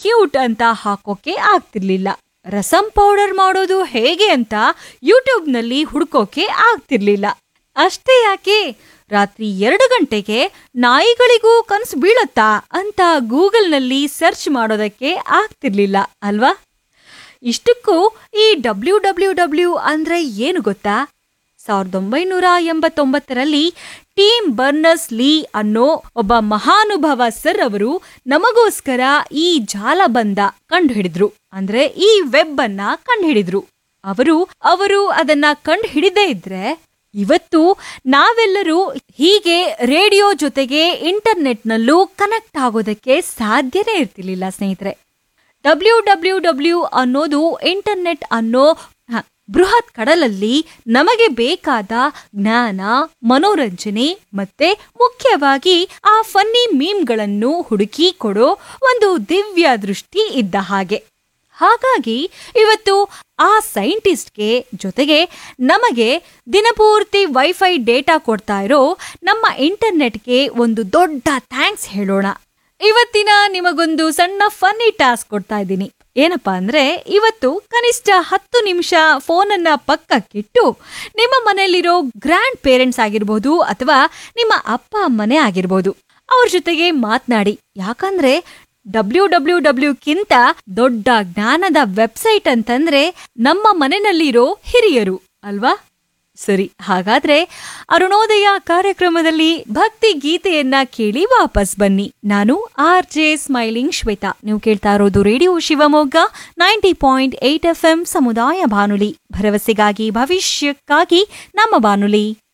cute ಅಂತ ಹಾಕೋಕೆ ಆಗ್ತಿರ್ಲಿಲ್ಲ ರಸಂ ಪೌಡರ್ ಮಾಡೋದು ಹೇಗೆ ಅಂತ ಯೂಟ್ಯೂಬ್ನಲ್ಲಿ ಹುಡ್ಕೋಕೆ ಆಗ್ತಿರ್ಲಿಲ್ಲ ಅಷ್ಟೇ ಯಾಕೆ ರಾತ್ರಿ ಎರಡು ಗಂಟೆಗೆ ನಾಯಿಗಳಿಗೂ ಕನಸು ಬೀಳತ್ತಾ ಅಂತ ಗೂಗಲ್ನಲ್ಲಿ ಸರ್ಚ್ ಮಾಡೋದಕ್ಕೆ ಆಗ್ತಿರ್ಲಿಲ್ಲ ಅಲ್ವಾ ಇಷ್ಟಕ್ಕೂ ಈ ಡಬ್ಲ್ಯೂ ಡಬ್ಲ್ಯೂ ಡಬ್ಲ್ಯೂ ಅಂದ್ರೆ ಏನು ಗೊತ್ತಾ ಸಾವಿರದ ಒಂಬೈನೂರ ಎಂಬತ್ತೊಂಬತ್ತರಲ್ಲಿ ಟೀಮ್ ಬರ್ನರ್ಸ್ ಲೀ ಅನ್ನೋ ಒಬ್ಬ ಮಹಾನುಭಾವ ಸರ್ ಅವರು ನಮಗೋಸ್ಕರ ಈ ಜಾಲಬಂಧ ಕಂಡುಹಿಡಿದ್ರು ಅಂದ್ರೆ ಈ ವೆಬ್ ಅನ್ನ ಕಂಡುಹಿಡಿದ್ರು ಅವರು ಅವರು ಅದನ್ನ ಕಂಡು ಹಿಡಿದೇ ಇದ್ರೆ ಇವತ್ತು ನಾವೆಲ್ಲರೂ ಹೀಗೆ ರೇಡಿಯೋ ಜೊತೆಗೆ ಇಂಟರ್ನೆಟ್ನಲ್ಲೂ ಕನೆಕ್ಟ್ ಆಗೋದಕ್ಕೆ ಸಾಧ್ಯನೇ ಇರ್ತಿರ್ಲಿಲ್ಲ ಸ್ನೇಹಿತರೆ ಡಬ್ಲ್ಯೂ ಡಬ್ಲ್ಯೂ ಡಬ್ಲ್ಯೂ ಅನ್ನೋದು ಇಂಟರ್ನೆಟ್ ಅನ್ನೋ ಹ, ಬೃಹತ್ ಕಡಲಲ್ಲಿ ನಮಗೆ ಬೇಕಾದ ಜ್ಞಾನ ಮನೋರಂಜನೆ ಮತ್ತೆ ಮುಖ್ಯವಾಗಿ ಆ ಫನ್ನಿ ಮೀಮ್ಗಳನ್ನು ಹುಡುಕಿ ಕೊಡೋ ಒಂದು ದಿವ್ಯ ದೃಷ್ಟಿ ಇದ್ದ ಹಾಗೆ ಹಾಗಾಗಿ ಇವತ್ತು ಆ ಸೈಂಟಿಸ್ಟ್ಗೆ ಜೊತೆಗೆ ನಮಗೆ ದಿನಪೂರ್ತಿ ವೈಫೈ ಡೇಟಾ ಕೊಡ್ತಾ ಇರೋ ನಮ್ಮ ಇಂಟರ್ನೆಟ್ಗೆ ಒಂದು ದೊಡ್ಡ ಥ್ಯಾಂಕ್ಸ್ ಹೇಳೋಣ ಇವತ್ತಿನ ನಿಮಗೊಂದು ಸಣ್ಣ ಫನ್ನಿ ಟಾಸ್ಕ್ ಕೊಡ್ತಾ ಇದ್ದೀನಿ ಏನಪ್ಪಾ ಅಂದ್ರೆ ಇವತ್ತು ಕನಿಷ್ಠ ಹತ್ತು ನಿಮಿಷ ಫೋನನ್ನ ಪಕ್ಕಕ್ಕಿಟ್ಟು ನಿಮ್ಮ ಮನೆಯಲ್ಲಿರೋ ಗ್ರ್ಯಾಂಡ್ ಪೇರೆಂಟ್ಸ್ ಆಗಿರ್ಬೋದು ಅಥವಾ ನಿಮ್ಮ ಅಪ್ಪ ಅಮ್ಮನೇ ಆಗಿರ್ಬೋದು ಅವ್ರ ಜೊತೆಗೆ ಮಾತನಾಡಿ ಯಾಕಂದ್ರೆ ಡಬ್ಲ್ಯೂ ಡಬ್ಲ್ಯೂ ಡಬ್ಲ್ಯೂಕ್ಕಿಂತ ದೊಡ್ಡ ಜ್ಞಾನದ ವೆಬ್ಸೈಟ್ ಅಂತಂದ್ರೆ ನಮ್ಮ ಮನೆಯಲ್ಲಿರೋ ಹಿರಿಯರು ಅಲ್ವಾ ಸರಿ ಹಾಗಾದ್ರೆ ಅರುಣೋದಯ ಕಾರ್ಯಕ್ರಮದಲ್ಲಿ ಭಕ್ತಿ ಗೀತೆಯನ್ನ ಕೇಳಿ ವಾಪಸ್ ಬನ್ನಿ ನಾನು ಆರ್ ಜೆ ಸ್ಮೈಲಿಂಗ್ ಶ್ವೇತಾ ನೀವು ಕೇಳ್ತಾ ಇರೋದು radio Shivamogga ninety point eight F M ಸಮುದಾಯ ಬಾನುಲಿ ಭರವಸೆಗಾಗಿ ಭವಿಷ್ಯಕ್ಕಾಗಿ ನಮ್ಮ ಬಾನುಲಿ